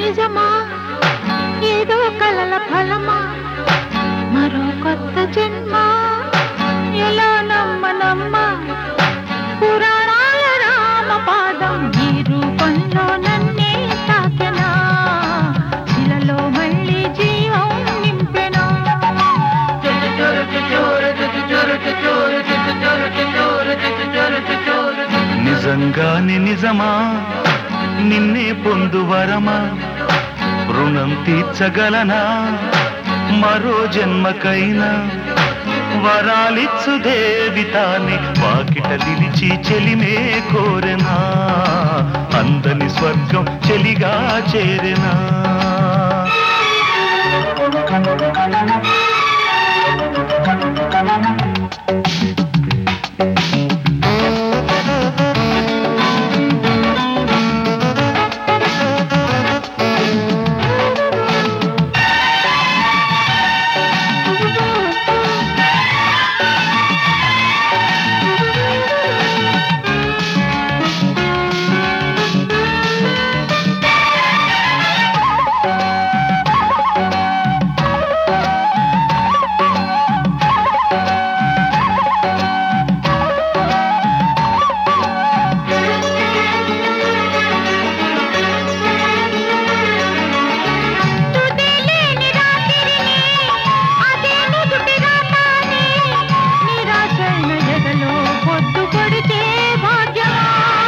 నిజమా ఏదో కలల ఫలమా మరో కొత్త జన్మ ఎలా నమ్మనమ్మా పురాణాల రామ పాదం ఈ రూపంలో నన్నే తాకెనా శిలలో మళ్ళీ జీవం నింపెనా నిజంగానే నిజమా నిన్నే పొందు వరమా రుణం తీర్చగలనా మరో జన్మకైనా వరాలిచ్చు దేవితాని వాకిట నిలిచి చెలిమే కోరెనా అందని స్వర్గం చెలిగా చేరెనా తుదిలేని రాత్రిని, అదే నుదుటి రాతాని, నిరాశైన ఎదలో పొద్దు కొడితే భాగ్యమా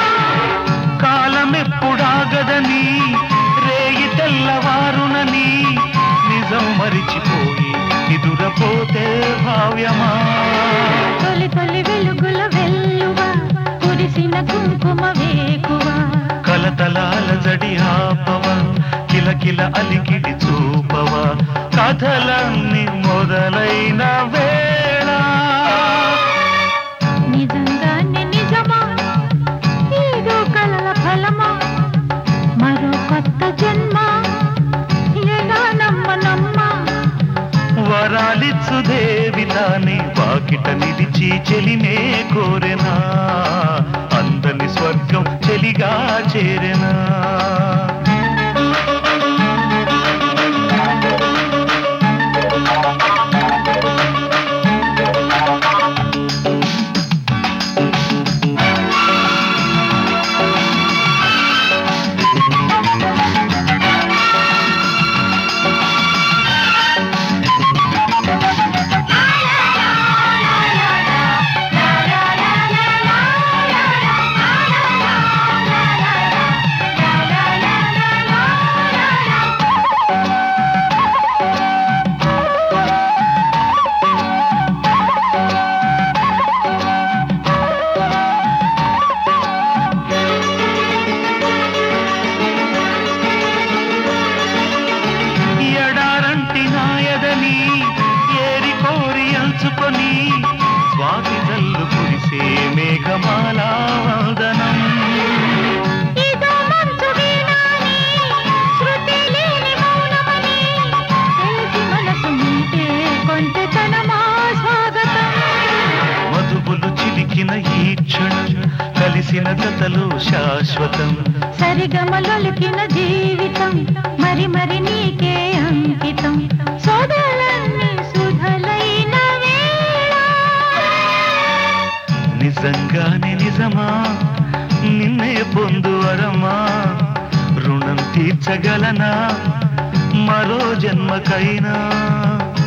కాలమెప్పుడాగదని రేయి తెల్లవారునని నిజం మరిచిపోయి నిదురపోతే భావ్యమా తొలి తొలి వెలుగుల వెల్లువ కురిసిన కుంకుమ వేకువ కలతలాల జడి ఆపవ కిలకిల అలికిడి చూపవ కథలన్నీ మొదలైన వేళ నిజంగానే నిజమా ఏదో కలల ఫలమా మరో కొత్త జన్మ ఎలా నమ్మనమ్మా వరాలిచ్చు దేవితాని వాకిట నిలిచి చెలినే కోరెనా అందని స్వర్గం చెలిగా చేరెనా ఎడారంటి నాయదని ఏరి కోరి అంచుకొని స్వాతి జల్లు కురిసే మేఘమాల వందనం ఇదో మంచు వీణాని, శృతి లేని మౌనమని, తెలిసి మనసు మీటే కొంటెతనమా స్వాగతం. మధుబులు చిలికిన ఈ క్షణం కలిసిన జతలు శాశ్వతం సరిగమలొలికిన జీవితం మరి మరి నీకే అంకితం సోదలన్నీ సుధలైన వేళ నిజంగానే నిజమా నిన్నే పొందు వరమా రుణం తీర్చగలనా మరో జన్మకైనా